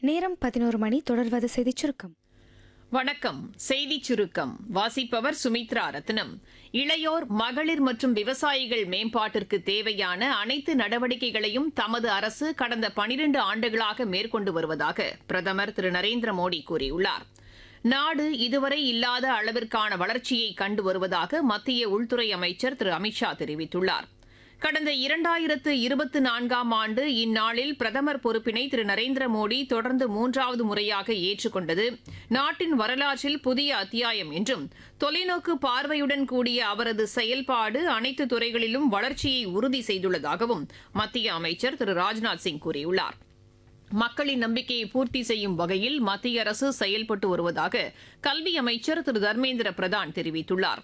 நேரம் பதினோரு மணி தொடர்வது செய்திச் சுருக்கம் வணக்கம் செய்தி சுருக்கம் வாசிப்பவர் சுமித்ரா ரத்னம் இளையோர் மகளிர் மற்றும் விவசாயிகள் மேம்பாட்டிற்கு தேவையான அனைத்து நடவடிக்கைகளையும் தமது அரசு கடந்த பனிரண்டு ஆண்டுகளாக மேற்கொண்டு வருவதாக பிரதமர் திரு நரேந்திர மோடி கூறியுள்ளார் நாடு இதுவரை இல்லாத அளவிற்கான வளர்ச்சியை கண்டு வருவதாக மத்திய உள்துறை அமைச்சர் திரு அமித்ஷா தெரிவித்துள்ளார் கடந்த இரண்டாயிரத்து இருபத்தி நான்காம் ஆண்டு இந்நாளில் பிரதமர் பொறுப்பினை திரு நரேந்திர மோடி தொடர்ந்து மூன்றாவது முறையாக ஏற்றுக்கொண்டது நாட்டின் வரலாற்றில் புதிய அத்தியாயம் என்றும் தொலைநோக்கு பார்வையுடன் கூடிய அவரது செயல்பாடு அனைத்து துறைகளிலும் வளர்ச்சியை உறுதி செய்துள்ளதாகவும் மத்திய அமைச்சர் திரு ராஜ்நாத் சிங் கூறியுள்ளார் மக்களின் நம்பிக்கையை பூர்த்தி செய்யும் வகையில் மத்திய அரசு செயல்பட்டு வருவதாக கல்வி அமைச்சர் திரு தர்மேந்திர பிரதான் தெரிவித்துள்ளார்